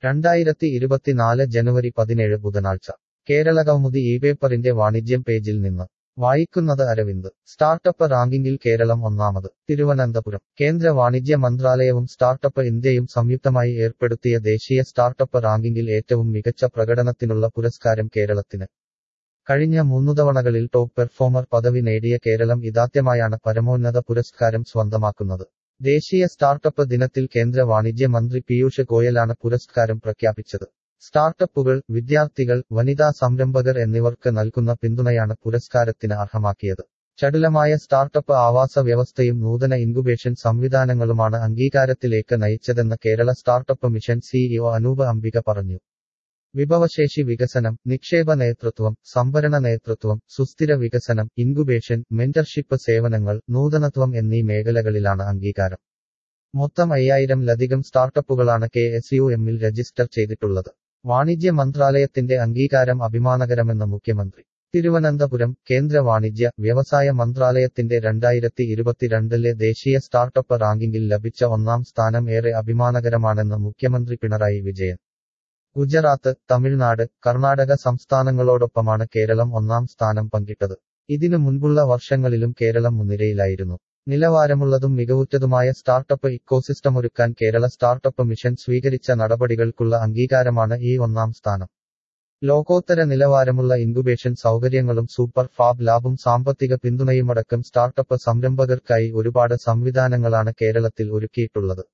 രണ്ടായിരത്തി ഇരുപത്തിനാല് ജനുവരി പതിനേഴ് ബുധനാഴ്ച കേരള കൗമുദി ഈ പേപ്പറിന്റെ വാണിജ്യം പേജിൽ നിന്ന് വായിക്കുന്നത് അരവിന്ദ് സ്റ്റാർട്ടപ്പ് റാങ്കിങ്ങിൽ കേരളം ഒന്നാമത് തിരുവനന്തപുരം കേന്ദ്ര വാണിജ്യ മന്ത്രാലയവും സ്റ്റാർട്ടപ്പ് ഇന്ത്യയും സംയുക്തമായി ഏർപ്പെടുത്തിയ ദേശീയ സ്റ്റാർട്ടപ്പ് റാങ്കിങ്ങിൽ ഏറ്റവും മികച്ച പ്രകടനത്തിനുള്ള പുരസ്കാരം കേരളത്തിന് കഴിഞ്ഞ മൂന്നു തവണകളിൽ ടോപ്പ് പെർഫോമർ പദവി നേടിയ കേരളം ഇതാദ്യമായാണ് പരമോന്നത പുരസ്കാരം സ്വന്തമാക്കുന്നത് ദേശീയ സ്റ്റാർട്ടപ്പ് ദിനത്തിൽ കേന്ദ്ര വാണിജ്യ മന്ത്രി പീയൂഷ് ഗോയലാണ് പുരസ്കാരം പ്രഖ്യാപിച്ചത് സ്റ്റാർട്ടപ്പുകൾ വിദ്യാർത്ഥികൾ വനിതാ സംരംഭകർ എന്നിവർക്ക് നൽകുന്ന പിന്തുണയാണ് പുരസ്കാരത്തിന് അർഹമാക്കിയത് ചടുലമായ സ്റ്റാർട്ടപ്പ് ആവാസ വ്യവസ്ഥയും നൂതന ഇൻകുബേഷൻ സംവിധാനങ്ങളുമാണ് അംഗീകാരത്തിലേക്ക് നയിച്ചതെന്ന് Kerala startup mission CEO Anoop Ambika പറഞ്ഞു വിഭവശേഷി വികസനം നിക്ഷേപ നേതൃത്വം സംഭരണ നേതൃത്വം സുസ്ഥിര വികസനം ഇൻകുബേഷൻ മെന്റർഷിപ്പ് സേവനങ്ങൾ നൂതനത്വം എന്നീ മേഖലകളിലാണ് അംഗീകാരം മൊത്തം അയ്യായിരംലധികം സ്റ്റാർട്ടപ്പുകളാണ് കെ എസ് യു എമ്മിൽ രജിസ്റ്റർ ചെയ്തിട്ടുള്ളത് വാണിജ്യ മന്ത്രാലയത്തിന്റെ അംഗീകാരം അഭിമാനകരമെന്ന് മുഖ്യമന്ത്രി തിരുവനന്തപുരം കേന്ദ്ര വാണിജ്യ വ്യവസായ മന്ത്രാലയത്തിന്റെ രണ്ടായിരത്തി ഇരുപത്തിരണ്ടിലെ ദേശീയ സ്റ്റാർട്ടപ്പ് റാങ്കിങ്ങിൽ ലഭിച്ച ഒന്നാം സ്ഥാനം ഏറെ അഭിമാനകരമാണെന്ന് മുഖ്യമന്ത്രി പിണറായി വിജയൻ ഗുജറാത്ത് തമിഴ്നാട് കർണാടക സംസ്ഥാനങ്ങളോടൊപ്പമാണ് കേരളം ഒന്നാം സ്ഥാനം പങ്കിട്ടത് ഇതിനു മുൻപുള്ള വർഷങ്ങളിലും കേരളം മുൻനിരയിലായിരുന്നു നിലവാരമുള്ളതും മികവുറ്റതുമായ സ്റ്റാർട്ടപ്പ് ഇക്കോസിസ്റ്റം ഒരുക്കാൻ കേരള സ്റ്റാർട്ടപ്പ് മിഷൻ സ്വീകരിച്ച നടപടികൾക്കുള്ള അംഗീകാരമാണ് ഈ ഒന്നാം സ്ഥാനം ലോകോത്തര നിലവാരമുള്ള ഇൻകുബേഷൻ സൗകര്യങ്ങളും സൂപ്പർ ഫാബ് ലാബും സാമ്പത്തിക പിന്തുണയുമടക്കം സ്റ്റാർട്ടപ്പ് സംരംഭകർക്കായി ഒരുപാട് സംവിധാനങ്ങളാണ് കേരളത്തിൽ ഒരുക്കിയിട്ടുള്ളത്